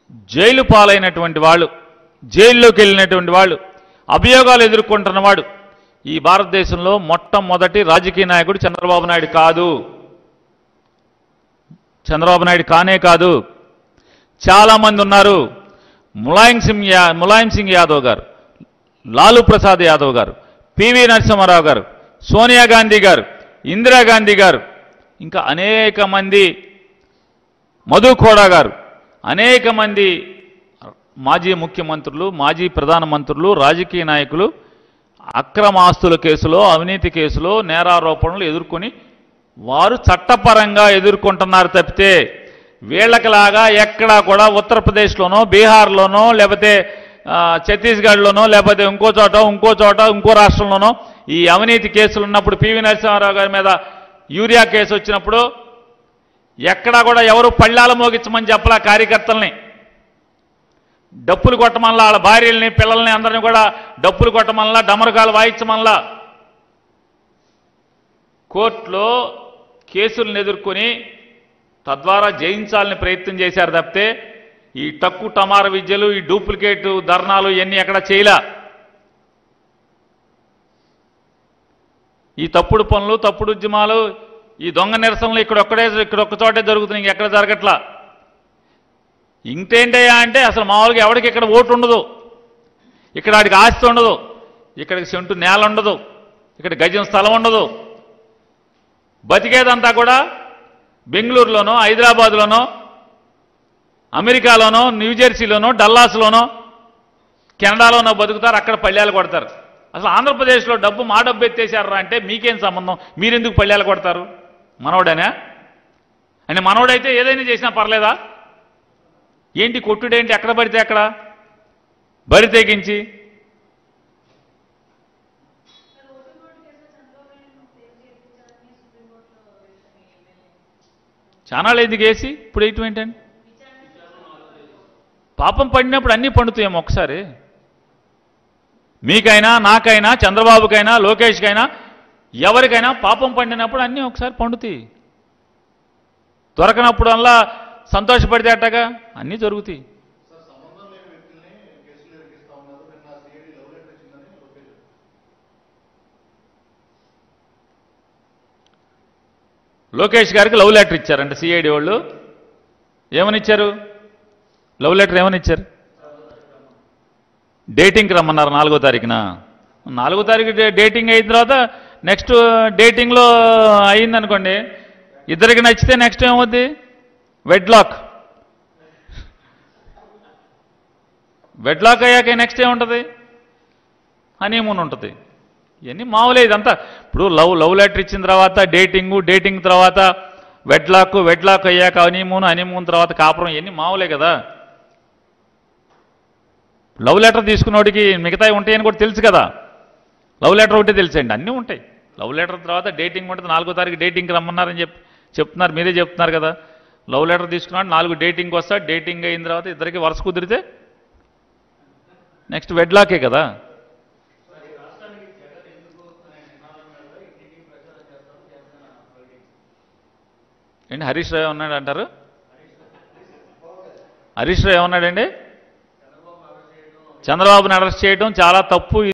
jail పాలైనటువంటి వాళ్ళు జైల్లోకి వెళ్ళినటువంటి వాళ్ళు అభియోగాలు ఎదుర్కొంటున్న వాడు ఈ భారతదేశంలో మొట్టమొదటి రాజకీయ నాయకుడు చంద్రబాబు నాయుడు కాదు చంద్రబాబు నాయుడు కానే కాదు చాలామంది ఉన్నారు ములాయం సింగ్ యా ములాయం సింగ్ యాదవ్ గారు లాలూ ప్రసాద్ యాదవ్ గారు పివి నరసింహారావు గారు సోనియా గాంధీ గారు ఇందిరాగాంధీ గారు ఇంకా అనేక మంది మధు ఖోడా గారు అనేక మంది మాజీ ముఖ్యమంత్రులు మాజీ ప్రధానమంత్రులు రాజకీయ నాయకులు అక్రమ ఆస్తుల కేసులో అవినీతి కేసులో నేరారోపణలు ఎదుర్కొని వారు చట్టపరంగా ఎదుర్కొంటున్నారు తప్పితే వీళ్ళకిలాగా ఎక్కడా కూడా ఉత్తరప్రదేశ్లోనో బీహార్లోనో లేకపోతే ఆ, ఛత్తీస్గఢ్లోనో లేకపోతే ఇంకో చోట ఇంకో చోట ఇంకో రాష్ట్రంలోనో ఈ అవినీతి కేసులు ఉన్నప్పుడు పివి నరసింహారావు గారి మీద యూరియా కేసు వచ్చినప్పుడు ఎక్కడా కూడా ఎవరు పళ్ళాలు మోగించమని చెప్పలా కార్యకర్తల్ని డప్పులు కొట్టమల్లా వాళ్ళ భార్యల్ని పిల్లల్ని అందరిని కూడా డప్పులు కొట్టమల్లా డమరుకాలు వాయించమల్లా కోర్టులో కేసులను ఎదుర్కొని తద్వారా జయించాలని ప్రయత్నం చేశారు తప్పితే ఈ టక్కు టమార విద్యలు ఈ డూప్లికేట్ ధర్నాలు ఇవన్నీ ఎక్కడ చేయలా ఈ తప్పుడు పనులు తప్పుడు ఉద్యమాలు ఈ దొంగ నిరసనలు ఇక్కడ ఒక్కడే ఇక్కడ ఒక్క చోటే జరుగుతున్నాయి ఇంకెక్కడ జరగట్లా ఇంకేంటయ్యా అంటే అసలు మామూలుగా ఎవరికి ఇక్కడ ఓటు ఉండదు ఇక్కడ వాడికి ఆస్తి ఉండదు ఇక్కడికి సెంటు నేల ఉండదు ఇక్కడ గజం స్థలం ఉండదు బతికేదంతా కూడా బెంగళూరులోనో హైదరాబాద్లోనో అమెరికాలోనో న్యూజెర్సీలోనో డల్లాస్లోనో కెనడాలోనో బతుకుతారు అక్కడ పళ్ళాలు కొడతారు అసలు ఆంధ్రప్రదేశ్లో డబ్బు మా డబ్బు ఎత్తేసారా అంటే మీకేం సంబంధం మీరెందుకు పళ్ళాలు కొడతారు మనవడేనా అంటే మనవడైతే ఏదైనా చేసినా పర్లేదా ఏంటి కొట్టుడేంటి ఎక్కడ పడితే ఎక్కడ బరి తెగించి చాలా ఎందుకు వేసి ఇప్పుడు వేయటం ఏంటండి పాపం పడినప్పుడు అన్నీ పండుతాయేమో ఒకసారి మీకైనా నాకైనా చంద్రబాబుకైనా లోకేష్కైనా ఎవరికైనా పాపం పండినప్పుడు అన్నీ ఒకసారి పండుతాయి దొరకనప్పుడు అలా సంతోషపడితే అట్టగా అన్నీ జరుగుతాయి లోకేష్ గారికి లవ్ లెటర్ ఇచ్చారంట సిఐడి వాళ్ళు ఏమని ఇచ్చారు లవ్ లెటర్ ఏమని ఇచ్చారు డేటింగ్కి రమ్మన్నారు నాలుగో తారీఖున నాలుగో తారీఖు డే- డేటింగ్ అయిన తర్వాత నెక్స్ట్ డేటింగ్లో అయిందనుకోండి ఇద్దరికి నచ్చితే నెక్స్ట్ ఏమవుద్ది వెడ్లాక్ వెడ్లాక్ అయ్యాక నెక్స్ట్ ఏముంటుంది హనీమూన్ ఉంటుంది ఇవన్నీ మామూలే ఇదంతా ఇప్పుడు లవ్ లవ్ లెటర్ ఇచ్చిన తర్వాత డేటింగు డేటింగ్ తర్వాత వెడ్లాక్ వెడ్లాక్ అయ్యాక హనీమూన్ హనీమూన్ తర్వాత కాపురం ఇవన్నీ మామూలే కదా లవ్ లెటర్ తీసుకున్నోడికి మిగతావి ఉంటాయని కూడా తెలుసు కదా లవ్ లెటర్ ఒకటే తెలుసండి అన్నీ ఉంటాయి లవ్ లెటర్ తర్వాత డేటింగ్ ఉంటుంది నాలుగో తారీఖు డేటింగ్కి రమ్మన్నారని చెప్పి చెప్తున్నారు మీరే చెప్తున్నారు కదా లవ్ లెటర్ తీసుకున్నాడు నాలుగు డేటింగ్కి వస్తా డేటింగ్ అయిన తర్వాత ఇద్దరికి వరుస కుదిరితే నెక్స్ట్ వెడ్లాకే కదా ఏంటి హరీష్ రావు ఉన్నాడు అంటారు హరీష్ రావు ఏమన్నాడండి చంద్రబాబుని అరెస్ట్ చేయడం చాలా తప్పు